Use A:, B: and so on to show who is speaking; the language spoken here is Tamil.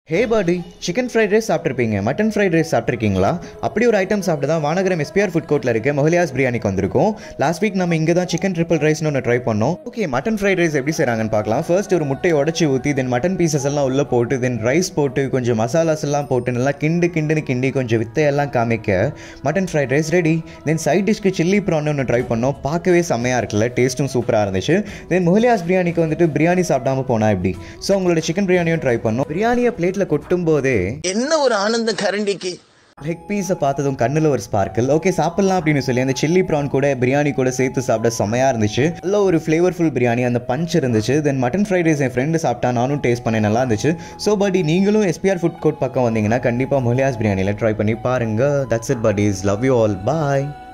A: ஹே பாடி சிக்கன் ஃப்ரைட் ரைஸ் சாப்பிட்ருப்பீங்க மட்டன் ஃப்ரைட் ரைஸ் சாப்பிட்ருக்கீங்களா அப்படி ஒரு ஐட்டம் சாப்பிட்டு தான் வானகரம் எஸ்பிஆர் ஃபுட் கோர்ட்டில் இருக்க மொஹலியாஸ் பிரியாணிக்கு வந்திருக்கோம் லாஸ்ட் வீக் நம்ம இங்கே தான் சிக்கன் ட்ரிபிள் ரைஸ்னு ஒன்று ட்ரை பண்ணோம் ஓகே மட்டன் ஃப்ரைட் ரைஸ் எப்படி செய்கிறாங்கன்னு பார்க்கலாம் ஃபர்ஸ்ட் ஒரு முட்டையை உடச்சி ஊற்றி தென் மட்டன் பீசஸ் எல்லாம் உள்ளே போட்டு தென் ரைஸ் போட்டு கொஞ்சம் மசாலாஸ் எல்லாம் போட்டு நல்லா கிண்டு கிண்டுன்னு கிண்டி கொஞ்சம் வித்தையெல்லாம் காமிக்க mutton fried rice ready then side டிஷ்க்கு சில்லி ப்ரான் ஒன்று ட்ரை பண்ணோம் பார்க்கவே செம்மையாக இருக்குல்ல டேஸ்ட்டும் சூப்பராக இருந்துச்சு தென் மொஹலியாஸ் பிரியாணிக்கு வந்துட்டு பிரியாணி சாப்பிடாம போனால் எப்படி ஸோ உங்களோட சிக்கன் பிரியாணியும் ட்ரை பண்ணோம் பிரியாணியை பிளேட்டில் கொட்டும் போதே
B: என்ன ஒரு ஆனந்தம் கரண்டிக்கு
A: லெக் பீஸை பார்த்ததும் கண்ணில் ஒரு ஸ்பார்க்கிள் ஓகே சாப்பிட்லாம் அப்படின்னு சொல்லி அந்த சில்லி ப்ரான் கூட பிரியாணி கூட சேர்த்து சாப்பிட செமையாக இருந்துச்சு நல்ல ஒரு ஃப்ளேவர்ஃபுல் பிரியாணி அந்த பஞ்ச் இருந்துச்சு தென் மட்டன் ஃப்ரைட் ரைஸ் என் ஃப்ரெண்டு சாப்பிட்டா நானும் டேஸ்ட் பண்ணேன் நல்லா இருந்துச்சு ஸோ படி நீங்களும் எஸ்பிஆர் ஃபுட் கோர்ட் பக்கம் வந்தீங்கன்னா கண்டிப்பாக மொலியாஸ் பிரியாணியில் ட்ரை பண்ணி பாருங்க that's it buddies love you all bye